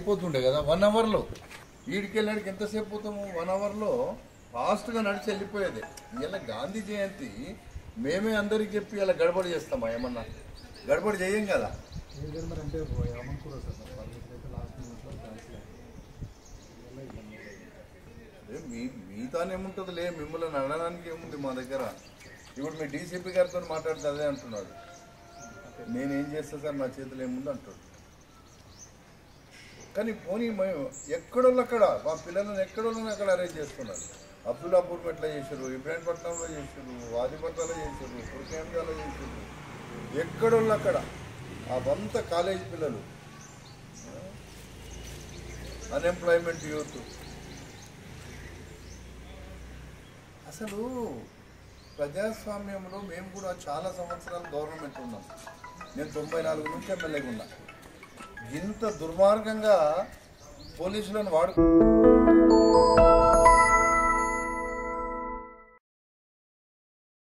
అయిపోతుండే కదా వన్ అవర్లో వీడికి వెళ్ళడానికి ఎంతసేపు పోతాము వన్ అవర్లో ఫాస్ట్గా నడిచి వెళ్ళిపోయేది ఇలా గాంధీ జయంతి మేమే అందరికి చెప్పి ఇలా గడబడి చేస్తామా ఏమన్నా గడబడి చేయం కదా ఏం చేయాలి మరి అంటే ఏమనుకోరు సార్ మరి పర్మిషన్ అయితే లాస్ట్ మినిట్లో క్యాన్సిల్ అయింది అదే మీ మీతానే ఏముంటుంది లే మిమ్మల్ని అనడానికి ఏముంది మా దగ్గర ఇప్పుడు మీ డీసీపీ గారితో మాట్లాడితే అదే అంటున్నాడు నేనేం చేస్తా సార్ నా చేతిలో ఏముంది అంటాడు కానీ పోనీ మేము ఎక్కడోళ్ళు అక్కడ మా పిల్లలను ఎక్కడోళ్ళని అక్కడ అరేంజ్ చేస్తున్నారు అబ్దుల్లాపూర్ మెట్లో చేశారు ఇబ్రాహీంపట్నంలో చేశారు వాదిపట్నంలో చేశారు కుర్కేంద్రాలో చేశారు ఎక్కడోళ్ళు అక్కడ ఆ వంత కాలేజ్ పిల్లలు అన్ఎంప్లాయ్మెంట్ యూత్ అసలు ప్రజాస్వామ్యంలో మేము కూడా చాలా సంవత్సరాలు గవర్నమెంట్ ఉన్నాం నేను తొంభై నాలుగు నుంచి ఎమ్మెల్యేగా ఉన్నా ఇంత దుర్మార్గంగా పోలీసులను వాడు